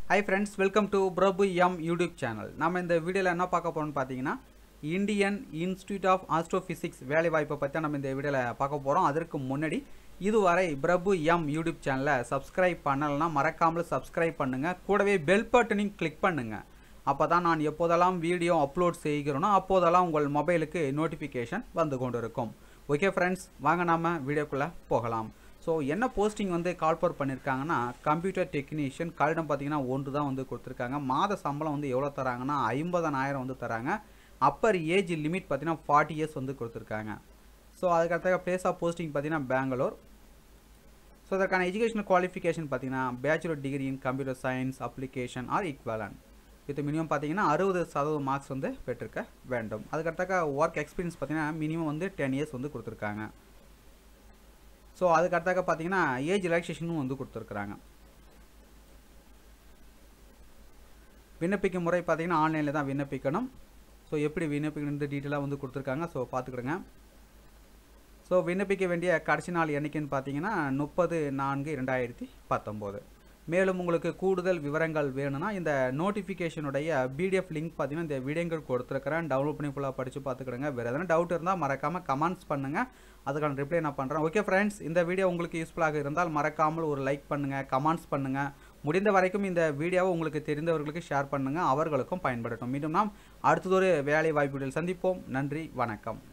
high friends welcome to Prabhu M YouTube channel நம்ம இந்த வீடியோவில் என்ன பார்க்க போகிறோம்னு பார்த்தீங்கன்னா இந்தியன் இன்ஸ்டியூட் ஆஃப் ஆஸ்ட்ரோஃபிசிக்ஸ் வேலைவாய்ப்பை பற்றி நம்ம இந்த வீடியோவில் பார்க்க போகிறோம் அதற்கு முன்னாடி இதுவரை பிரபு எம் யூடியூப் சேனலை சப்ஸ்கிரைப் பண்ணலைன்னா மறக்காமல் சப்ஸ்கிரைப் பண்ணுங்கள் கூடவே பெல் பட்டனையும் கிளிக் பண்ணுங்கள் அப்போ தான் நான் எப்போதெல்லாம் வீடியோ அப்லோட் செய்கிறேனோ அப்போதெல்லாம் உங்கள் மொபைலுக்கு நோட்டிஃபிகேஷன் வந்து கொண்டு இருக்கும் ஓகே ஃப்ரெண்ட்ஸ் வாங்க நாம வீடியோக்குள்ளே போகலாம் ஸோ என்ன போஸ்டிங் வந்து கால்பர் பண்ணியிருக்காங்கன்னா கம்ப்யூட்டர் டெக்னீஷியன் காலிடம் பார்த்தீங்கன்னா ஒன்று தான் வந்து கொடுத்துருக்காங்க மாத சம்பளம் வந்து எவ்வளோ தராங்கன்னா ஐம்பதனாயிரம் வந்து தராங்க அப்பர் ஏஜ் லிமிட் பார்த்தீங்கன்னா ஃபார்ட்டி இயர்ஸ் வந்து கொடுத்துருக்காங்க ஸோ அதுக்கடுத்த பிளேஸ் ஆஃப் போஸ்டிங் பார்த்தீங்கன்னா பெங்களூர் ஸோ அதற்கான எஜுகேஷனல் குவாலிஃபிகேஷன் பார்த்தீங்கன்னா bachelor degree in computer science application or equivalent with minimum பார்த்தீங்கன்னா அறுபது சதவீதம் மார்க்ஸ் வந்து பெற்றிருக்க வேண்டும் அதுக்கடுத்தாக்க ஒர்க் எக்ஸ்பீரியன்ஸ் பார்த்தீங்கன்னா மினிமம் வந்து டென் இயர்ஸ் வந்து கொடுத்துருக்காங்க ஸோ அதுக்கடுத்தாக்க பார்த்தீங்கன்னா ஏஜ் ரிலாக்ஸேஷனும் வந்து கொடுத்துருக்குறாங்க விண்ணப்பிக்க முறை பார்த்தீங்கன்னா ஆன்லைனில் தான் விண்ணப்பிக்கணும் ஸோ எப்படி விண்ணப்பிக்கணும் டீட்டெயிலாக வந்து கொடுத்துருக்காங்க ஸோ பார்த்துக்கிடுங்க ஸோ விண்ணப்பிக்க வேண்டிய கடைசி நாள் என்னைக்குன்னு பார்த்தீங்கன்னா முப்பது நான்கு ரெண்டாயிரத்தி பத்தொம்போது மேலும் உங்களுக்கு கூடுதல் விவரங்கள் வேணும்னா இந்த நோட்டிஃபிகேஷனுடைய பிடிஎஃப் லிங்க் பார்த்தீங்கன்னா இந்த வீடியோங்கள் கொடுத்துருக்கிறேன் டவுன்லோட் பண்ணி ஃபுல்லாக படித்து பார்த்துக்கிடுங்க வேறு எதனா டவுட் இருந்தால் மறக்காமல் கமெண்ட்ஸ் பண்ணுங்கள் அதுக்கான ரிப்ளை நான் பண்ணுறேன் ஓகே ஃப்ரெண்ட்ஸ் இந்த வீடியோ உங்களுக்கு யூஸ்ஃபுல்லாக இருந்தால் மறக்காமல் ஒரு லைக் பண்ணுங்கள் கமெண்ட்ஸ் பண்ணுங்கள் முடிந்த வரைக்கும் இந்த வீடியோவை உங்களுக்கு தெரிந்தவர்களுக்கு ஷேர் பண்ணுங்கள் அவர்களுக்கும் பயன்படட்டும் மீண்டும் நாம் அடுத்ததொரு வேலை வாய்ப்புகளில் சந்திப்போம் நன்றி வணக்கம்